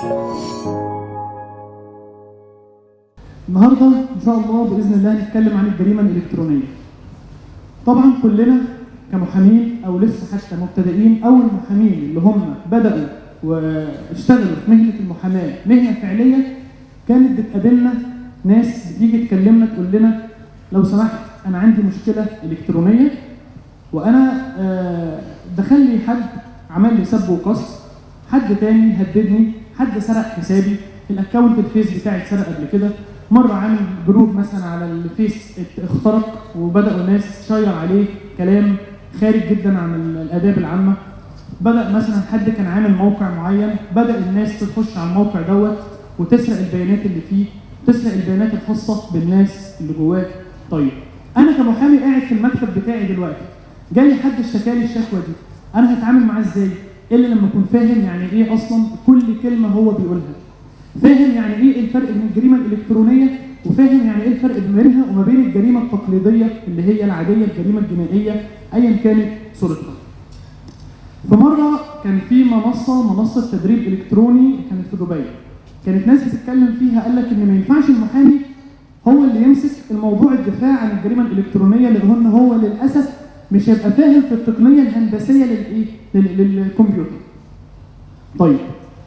النهارده ان شاء الله باذن الله هنتكلم عن الجريمه الالكترونيه. طبعا كلنا كمحامين او لسه حتى مبتدئين او المحامين اللي هم بداوا واشتغلوا في مهنه المحاماه مهنه فعليه كانت بتقابلنا ناس بتيجي تكلمنا تقول لنا لو سمحت انا عندي مشكله الكترونيه وانا آه، دخل لي حد عمل لي سب وقص حد تاني هددني حد سرق حسابي الاكونت الفيس بتاعي اتسرق قبل كده مره عامل جروب مثلا على الفيس ات- اخترق وبداوا ناس تشير عليه كلام خارج جدا عن ال- الاداب العامه بدا مثلا حد كان عامل موقع معين بدا الناس تخش على الموقع دوت وتسرق البيانات اللي فيه تسرق البيانات الخاصه بالناس اللي جواه طيب انا كمحامي قاعد في المكتب بتاعي دلوقتي جالي حد اشتكى لي الشكوى دي انا هتعامل معاه ازاي الا لما اكون فاهم يعني ايه اصلا كل كلمه هو بيقولها فاهم يعني ايه الفرق بين الجريمه الالكترونيه وفاهم يعني ايه الفرق بينها وما بين الجريمه التقليديه اللي هي العاديه الجريمه الجنائيه ايا كانت صورتها في مره كان في منصه منصه تدريب الكتروني كانت في دبي كانت ناس بتتكلم فيها قال لك ان ما ينفعش المحامي هو اللي يمسك الموضوع الدفاع عن الجريمه الالكترونيه لان هو للاسف مش هيبقى فاهم في التقنيه الهندسيه للايه لل- للكمبيوتر طيب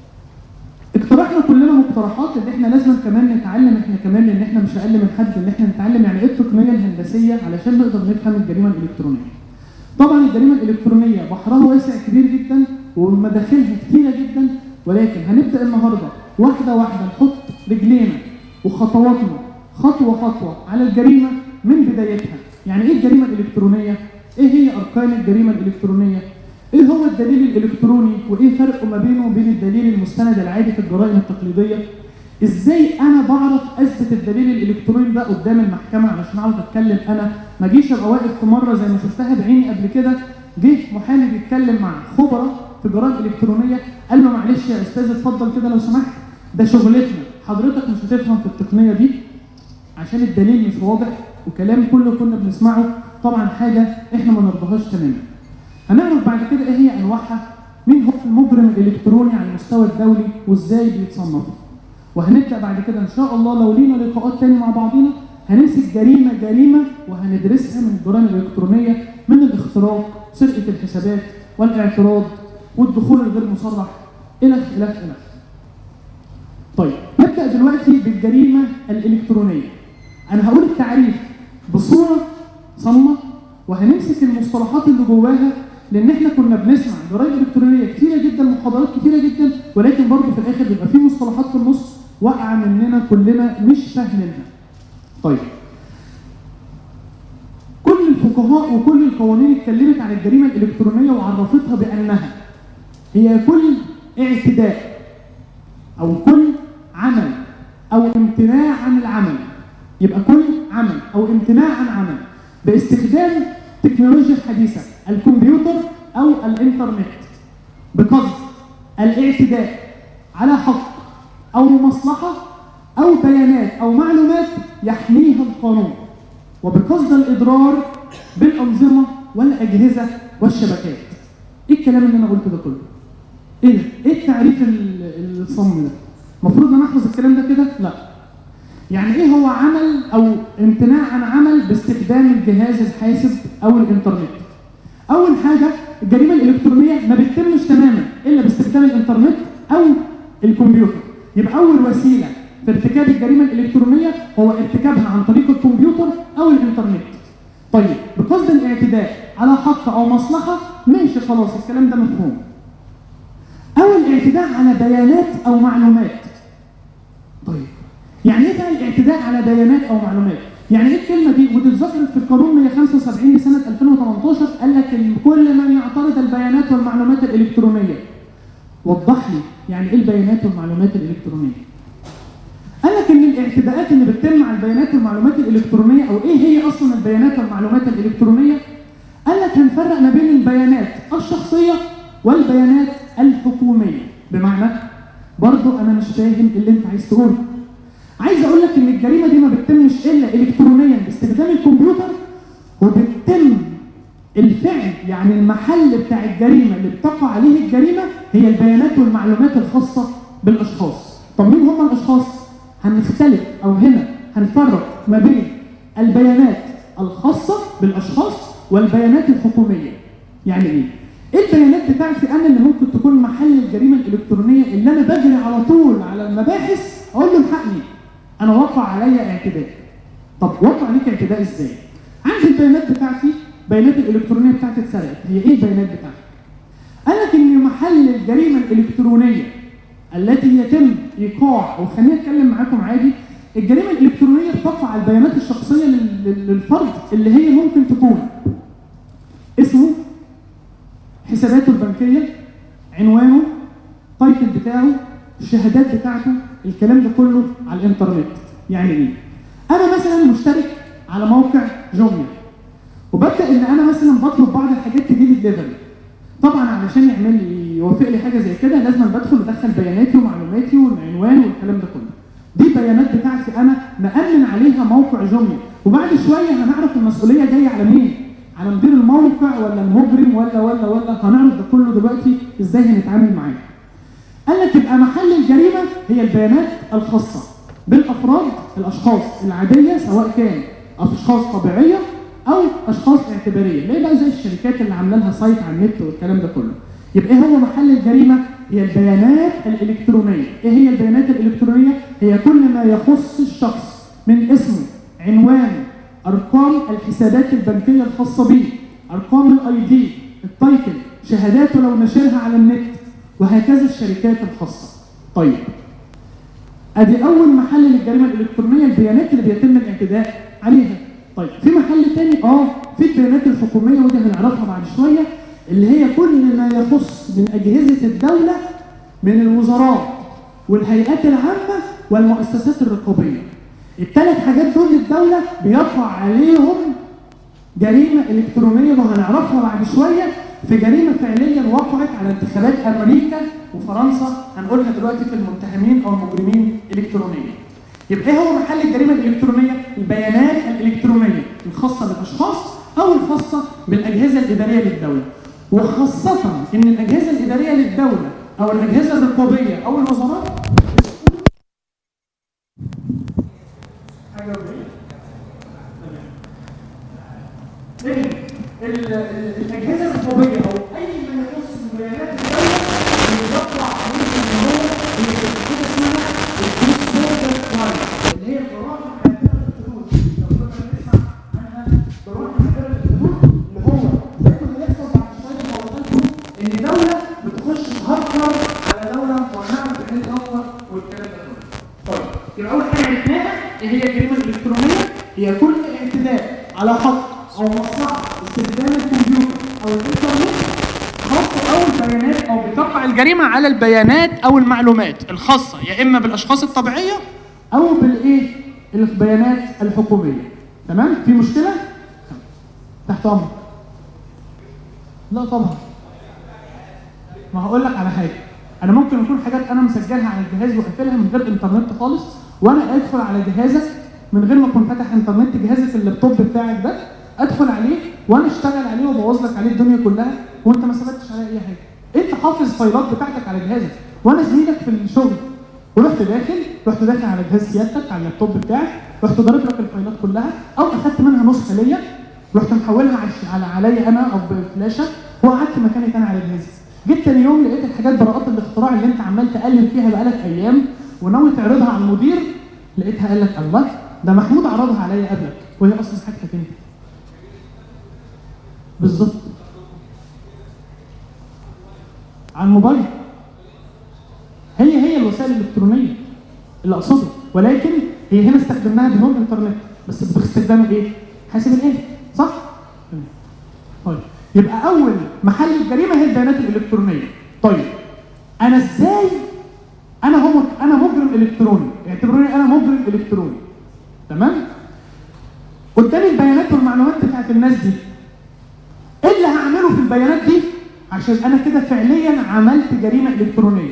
اقترحنا كلنا مقترحات ان احنا لازم كمان نتعلم احنا كمان لان احنا مش اقل من حد ان احنا نتعلم يعني ايه التقنيه الهندسيه علشان نقدر نفهم الجريمه الالكترونيه. طبعا الجريمه الالكترونيه بحرها واسع كبير جدا ومداخلها كتيره جدا ولكن هنبدا النهارده واحده واحده نحط رجلينا وخطواتنا خطوه خطوه على الجريمه من بدايتها. يعني ايه الجريمه الالكترونيه؟ ايه هي اركان الجريمه الالكترونيه؟ ايه هو الدليل الالكتروني وايه فرقه ما بينه وبين الدليل المستند العادي في الجرائم التقليديه ازاي انا بعرف اثبت الدليل الالكتروني ده قدام المحكمه علشان اعرف اتكلم انا ما اجيش ابقى واقف في مره زي ما شفتها بعيني قبل كده جه محامي بيتكلم مع خبراء في جرائم الكترونيه قال له معلش يا استاذ اتفضل كده لو سمحت ده شغلتنا حضرتك مش هتفهم في التقنيه دي عشان الدليل مش واضح وكلام كله كنا بنسمعه طبعا حاجه احنا ما نرضاهاش تماما هنعرف بعد كده ايه هي انواعها مين هو المجرم الالكتروني على المستوى الدولي وازاي بيتصنف وهنبدا بعد كده ان شاء الله لو لينا لقاءات تاني مع بعضينا هنمسك جريمه جريمه وهندرسها من الجرائم الالكترونيه من الاختراق سرقه الحسابات والاعتراض والدخول الغير مصرح الخ الخ الخ طيب نبدا دلوقتي بالجريمه الالكترونيه انا هقول التعريف بصوره صمه وهنمسك المصطلحات اللي جواها لان احنا كنا بنسمع جرائم الكترونيه كتيره جدا محاضرات كتيره جدا ولكن برضه في الاخر بيبقى في مصطلحات في النص واقعه مننا كلنا مش فاهمينها. طيب كل الفقهاء وكل القوانين اتكلمت عن الجريمه الالكترونيه وعرفتها بانها هي كل اعتداء او كل عمل او امتناع عن العمل يبقى كل عمل او امتناع عن عمل باستخدام تكنولوجيا حديثه الكمبيوتر او الانترنت بقصد الاعتداء على حق او مصلحه او بيانات او معلومات يحميها القانون وبقصد الاضرار بالانظمه والاجهزه والشبكات ايه الكلام اللي انا قلته ده كله ايه ده؟ ايه التعريف ال- الصم ده المفروض ان انا احفظ الكلام ده كده لا يعني ايه هو عمل او امتناع عن عمل باستخدام الجهاز الحاسب او الانترنت اول حاجه الجريمه الالكترونيه ما بتتمش تماما الا باستخدام الانترنت او الكمبيوتر يبقى اول وسيله في ارتكاب الجريمه الالكترونيه هو ارتكابها عن طريق الكمبيوتر او الانترنت طيب بقصد الاعتداء على حق او مصلحه ماشي خلاص الكلام ده مفهوم او الاعتداء على بيانات او معلومات طيب يعني ايه بقى الاعتداء على بيانات او معلومات يعني ايه الكلمه دي ودي اتذكرت في القانون 175 لسنه 2018 قال لك إن كل من يعترض البيانات والمعلومات الالكترونيه وضح لي يعني ايه البيانات والمعلومات الالكترونيه قال لك ان الاعتداءات اللي بتتم على البيانات والمعلومات الالكترونيه او ايه هي اصلا البيانات والمعلومات الالكترونيه قال لك هنفرق ما بين البيانات الشخصيه والبيانات الحكوميه بمعنى برضو انا مش فاهم اللي انت عايز تقوله عايز اقول لك ان الجريمه دي ما بتتمش الا الكترونيا باستخدام الكمبيوتر وبتتم الفعل يعني المحل بتاع الجريمه اللي بتقع عليه الجريمه هي البيانات والمعلومات الخاصه بالاشخاص طب مين هم الاشخاص هنختلف او هنا هنفرق ما بين البيانات الخاصه بالاشخاص والبيانات الحكوميه يعني ايه ايه البيانات بتاعتي انا اللي ممكن تكون محل الجريمه الالكترونيه اللي انا بجري على طول على المباحث اقول له الحقني انا وقع عليا اعتداء طب وقع عليك اعتداء ازاي عندي البيانات بتاعتي بيانات الالكترونيه بتاعتي اتسرقت هي ايه البيانات بتاعتي قال لك ان محل الجريمه الالكترونيه التي يتم ايقاع او خليني اتكلم معاكم عادي الجريمه الالكترونيه بتقع على البيانات الشخصيه لل- لل- للفرد اللي هي ممكن تكون اسمه حساباته البنكيه عنوانه تايتل بتاعه الشهادات بتاعته الكلام ده كله على الانترنت يعني ايه انا مثلا مشترك على موقع جوميا وببدا ان انا مثلا بطلب بعض الحاجات تجي لي دليفري طبعا علشان يعمل لي يوافق لي حاجه زي كده لازم بدخل ادخل بياناتي ومعلوماتي والعنوان والكلام ده كله دي بيانات بتاعتي انا مأمن عليها موقع جوميا وبعد شويه هنعرف المسؤوليه جايه على مين على مدير الموقع ولا المجرم ولا ولا ولا هنعرف ده كله دلوقتي ازاي هنتعامل معاه قال لك يبقى محل الجريمه هي البيانات الخاصه بالافراد الاشخاص العاديه سواء كان اشخاص طبيعيه او اشخاص اعتباريه ليه بقى زي الشركات اللي عامله لها سايت على النت والكلام ده كله يبقى ايه هو محل الجريمه هي البيانات الالكترونيه ايه هي البيانات الالكترونيه هي كل ما يخص الشخص من اسمه عنوان ارقام الحسابات البنكيه الخاصه به ارقام الاي دي التايتل شهاداته لو نشرها على النت وهكذا الشركات الخاصه طيب ادي اول محل للجريمه الالكترونيه البيانات اللي بيتم الاعتداء عليها طيب في محل تاني اه في البيانات الحكوميه ودي هنعرفها بعد شويه اللي هي كل ما يخص من اجهزه الدوله من الوزارات والهيئات العامه والمؤسسات الرقابيه الثلاث حاجات دول الدوله بيقع عليهم جريمه الكترونيه وهنعرفها بعد شويه في جريمه فعليا وقعت على انتخابات امريكا وفرنسا هنقولها دلوقتي في المتهمين او المجرمين الكترونيا. يبقى ايه هو محل الجريمه الالكترونيه؟ البيانات الالكترونيه الخاصه بالاشخاص او الخاصه بالاجهزه الاداريه للدوله. وخاصه ان الاجهزه الاداريه للدوله او الاجهزه الرقابيه او الوزارات حاجه وبعيد. إن ال- ال- الاجهزه الرقابيه او اي ما يخص بيانات الدوله بيطلع عليه ان هو اللي حاجه اسمها الكروس بوردر كرايم اللي هي جرائم حاكمه الحدود لو كنا بنسمع عنها جرائم حاكمه الحدود اللي هو زي ما هيحصل بعد شويه هقول ان دوله بتخش تهكر على دوله ونعرف ان الهكر والكلام ده كله. طيب يبقى اول حاجه عرفناها ايه هي الجريمه الالكترونيه؟ هي كل اعتداء على حق او مصلحه استخدام الكمبيوتر او الانترنت خاص او البيانات او بتقع الجريمه على البيانات او المعلومات الخاصه يا اما بالاشخاص الطبيعيه او بالايه؟ البيانات الحكوميه. تمام؟ في مشكله؟ تحت امر. لا طبعا. ما هقول لك على حاجه انا ممكن يكون حاجات انا مسجلها على الجهاز وقافلها من غير انترنت خالص وانا ادخل على جهازك من غير ما اكون فاتح انترنت جهازك اللابتوب بتاعك ده ادخل عليه وانا اشتغل عليه وابوظ لك عليه الدنيا كلها وانت ما ثبتش عليه اي حاجه انت حافظ الفايلات بتاعتك على جهازك وانا زميلك في الشغل ورحت داخل رحت داخل على جهاز سيادتك على اللابتوب بتاعك رحت ضارب لك الفايلات كلها او اخدت منها نسخه ليا رحت محولها على على عليا انا او بفلاشه وقعدت مكاني تاني على جهازي جيت تاني يوم لقيت الحاجات براءات الاختراع اللي انت عمال تقلب فيها بقالك ايام وناوي تعرضها على المدير لقيتها قال لك الله ده محمود عرضها عليا قبلك وهي اصلا حاجتك انت بالظبط على الموبايل هي هي الوسائل الالكترونيه اللي اقصده ولكن هي هنا استخدمناها بدون انترنت بس باستخدام ايه؟ حاسب الايه؟ صح؟ تمام. طيب يبقى اول محل الجريمه هي البيانات الالكترونيه طيب انا ازاي انا هو انا مجرم الكتروني اعتبروني انا مجرم الكتروني تمام قدامي البيانات والمعلومات بتاعت الناس دي ايه اللي هعمله في البيانات دي عشان انا كده فعليا عملت جريمه الكترونيه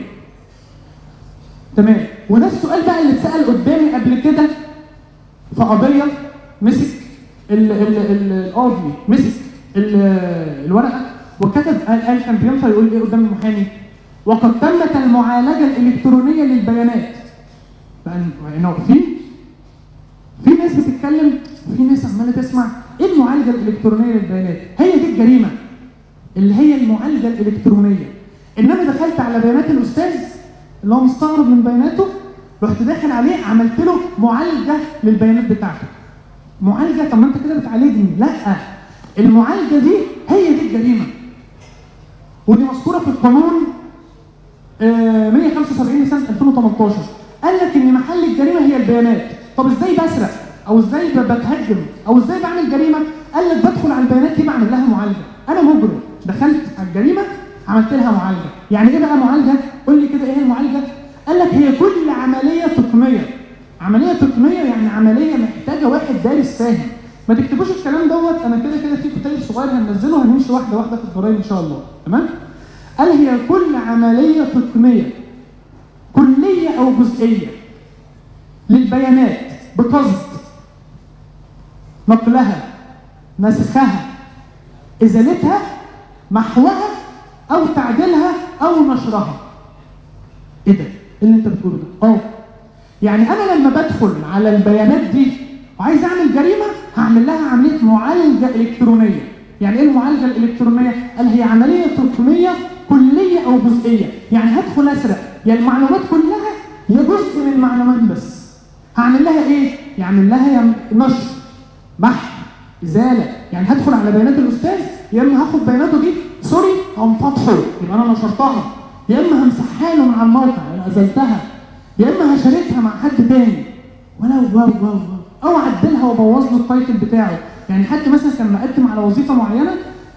تمام وده السؤال بقى اللي اتسال قدامي قبل كده في قضيه مسك ال- ال- ال- القاضي مسك ال- الورقه وكتب قال قال كان بينفع يقول ايه قدام المحامي وقد تمت المعالجه الالكترونيه للبيانات بقى احنا واقفين في ناس بتتكلم وفي ناس عماله تسمع ايه المعالجه الالكترونيه للبيانات هي دي الجريمه اللي هي المعالجه الالكترونيه ان انا دخلت على بيانات الاستاذ اللي هو مستغرب من بياناته رحت داخل عليه عملت له معالجه للبيانات بتاعته معالجه طب ما انت كده بتعالجني لا المعالجه دي هي دي الجريمه ودي مذكوره في القانون آه، 175 لسنه 2018 قال لك ان محل الجريمه هي البيانات طب ازاي بسرق او ازاي ب- بتهجم او ازاي بعمل جريمه قال لك بدخل على البيانات دي بعمل لها معالجه انا مجرم دخلت على الجريمه عملت لها معالجه يعني ايه بقى معالجه قول لي كده ايه المعالجه قال لك هي كل عمليه تقنيه عمليه تقنيه يعني عمليه محتاجه واحد دارس فاهم ما تكتبوش الكلام دوت انا كده كده في كتيب صغير هننزله هنمشي واحده واحده في الضرايب ان شاء الله تمام قال هي كل عمليه تقنيه كليه او جزئيه للبيانات بقصد نقلها نسخها ازالتها محوها او تعديلها او نشرها ايه ده؟ ايه اللي انت بتقوله ده؟ اه يعني انا لما بدخل على البيانات دي وعايز اعمل جريمه هعمل لها عمليه معالجه الكترونيه يعني ايه المعالجه الالكترونيه قال هي عمليه تقنيه كليه او جزئيه يعني هدخل اسرق يعني المعلومات كلها هي جزء من المعلومات بس هعمل لها ايه يعمل لها يم- نشر محو ازاله يعني هدخل على بيانات الاستاذ يا اما هاخد بياناته دي سوري اقوم فاتحه يبقى انا نشرتها يا اما همسحها له من على الموقع انا ازلتها يا اما هشاركها مع حد تاني ولو واو واو واو او اعدلها وابوظ له التايتل بتاعه يعني حد مثلا كان مقدم على وظيفه معينه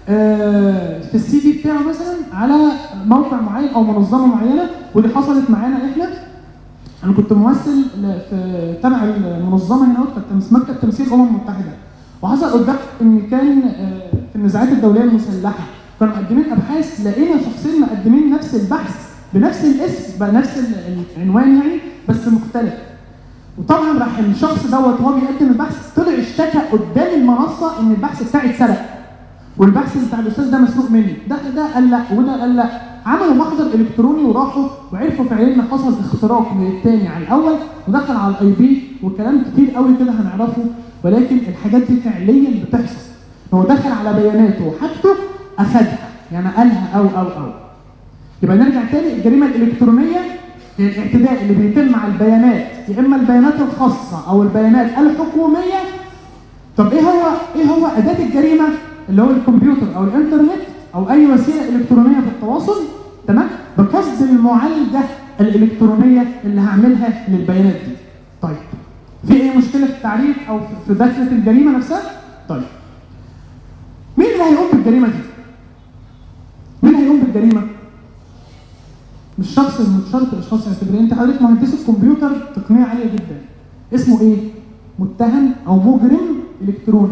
آه، في السي في بتاعه مثلا على موقع معين او منظمه معينه ودي حصلت معانا احنا انا كنت ممثل ل- في تبع المنظمه هنا كانت تمس- مكتب تمثيل الامم المتحده وحصل قدام ان كان آه، في النزاعات الدوليه المسلحه كانوا مقدمين ابحاث لقينا شخصين مقدمين نفس البحث بنفس الاسم بنفس ال- العنوان يعني بس مختلف وطبعا راح الشخص دوت وهو بيقدم البحث طلع اشتكى قدام المنصه ان البحث بتاعي اتسرق والبحث بتاع الاستاذ ده مسروق مني ده ده قال لا وده قال لا عملوا محضر الكتروني وراحوا وعرفوا فعليا ان حصل اختراق من الثاني على الاول ودخل على الاي بي وكلام كتير قوي كده هنعرفه ولكن الحاجات دي فعليا بتحصل هو دخل على بياناته وحاجته اخدها يعني قالها او او او يبقى نرجع تاني الجريمه الالكترونيه هي الاعتداء اللي بيتم على البيانات يا اما البيانات الخاصه او البيانات الحكوميه طب ايه هو ايه هو اداه الجريمه اللي هو الكمبيوتر او الانترنت او اي وسيله الكترونيه في التواصل تمام بقصد المعالجه الالكترونيه اللي هعملها للبيانات دي طيب في اي مشكله في التعريف او في- في دخله الجريمه نفسها طيب مين اللي هيقوم بالجريمه دي مين هيقوم بالجريمه مش شخص مش شرط اشخاص اعتباريين انت حضرتك مهندس الكمبيوتر تقنيه عاليه جدا اسمه ايه متهم او مجرم الكتروني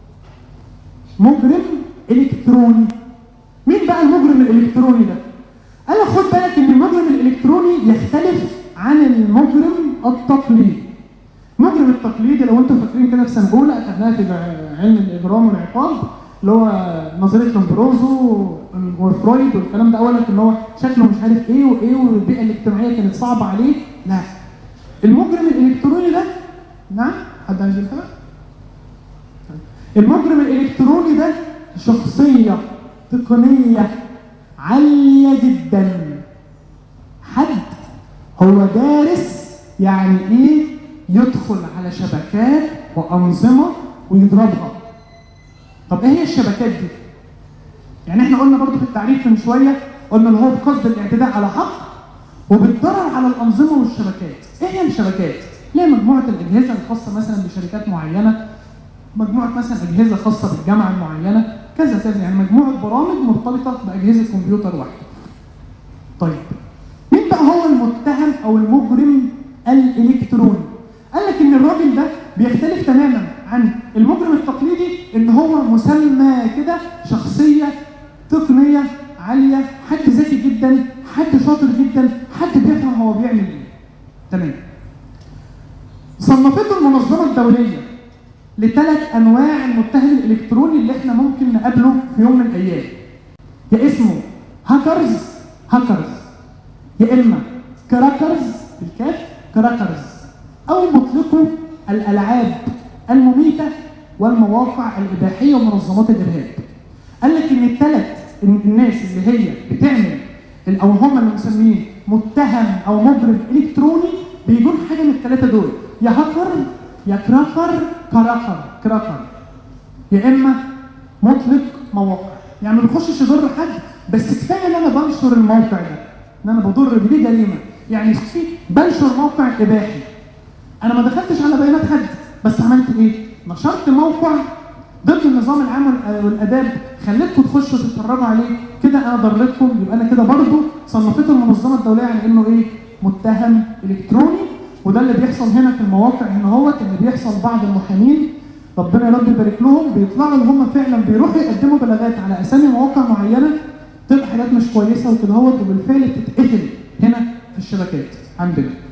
مجرم الكتروني مين بقى المجرم الالكتروني ده قال لك خد بالك ان المجرم الالكتروني يختلف عن المجرم التقليدي المجرم التقليدي لو انتم فاكرين كده في سنه اولى اخذناها في علم الاجرام والعقاب اللي هو نظريه لومبروزو وفرويد والكلام ده اقول لك ان هو شكله مش عارف ايه وايه والبيئه الاجتماعيه كانت صعبه عليه لا المجرم الالكتروني ده نعم حد عايز يقول حاجه؟ المجرم الالكتروني ده شخصيه تقنيه عاليه جدا حد هو دارس يعني ايه يدخل على شبكات وانظمه ويضربها طب ايه هي الشبكات دي يعني احنا قلنا برضو في التعريف من شويه قلنا اللي هو بقصد الاعتداء على حق وبالضرر على الانظمه والشبكات ايه هي الشبكات اللي هي مجموعه الاجهزه الخاصه مثلا بشركات معينه مجموعه مثلا اجهزه خاصه بالجامعه المعينه كذا كذا يعني مجموعه برامج مرتبطه باجهزه كمبيوتر واحده طيب مين بقى هو المتهم او المجرم الالكتروني قال لك ان الراجل ده بيختلف تماما عن المجرم التقليدي ان هو مسمى كده شخصيه تقنيه عاليه حد ذكي جدا حد شاطر جدا حد بيفهم هو بيعمل ايه تمام صنفته المنظمه الدوليه لثلاث انواع المتهم الالكتروني اللي احنا ممكن نقابله في يوم من الايام يا اسمه هاكرز هاكرز يا اما كراكرز بالكاف كراكرز او مطلقو الالعاب المميته والمواقع الاباحيه ومنظمات الارهاب قال لك ان الثلاث الناس اللي هي بتعمل او هم اللي مسميين متهم او مجرم الكتروني بيكون حاجه من الثلاثه دول يا هاكر يا كراكر كراكر كراكر يا اما مطلق مواقع يعني ما بيخشش يضر حد بس كفايه ان انا بنشر الموقع ده ان انا بضر بيه جريمه يعني في بنشر موقع اباحي انا ما دخلتش على بيانات حد بس عملت ايه؟ نشرت موقع ضد النظام العام والأ- والاداب خليتكم تخشوا تتفرجوا عليه كده انا ضرتكم يبقى انا كده برضه صنفته المنظمه الدوليه على انه ايه؟ متهم الكتروني وده اللي بيحصل هنا في المواقع هنا هوت ان بيحصل بعض المحامين ربنا يا رب يبارك لهم بيطلعوا ان هم فعلا بيروحوا يقدموا بلاغات على اسامي مواقع معينه تبقى حاجات مش كويسه وكده هوت وبالفعل تتقفل هنا في الشبكات عندنا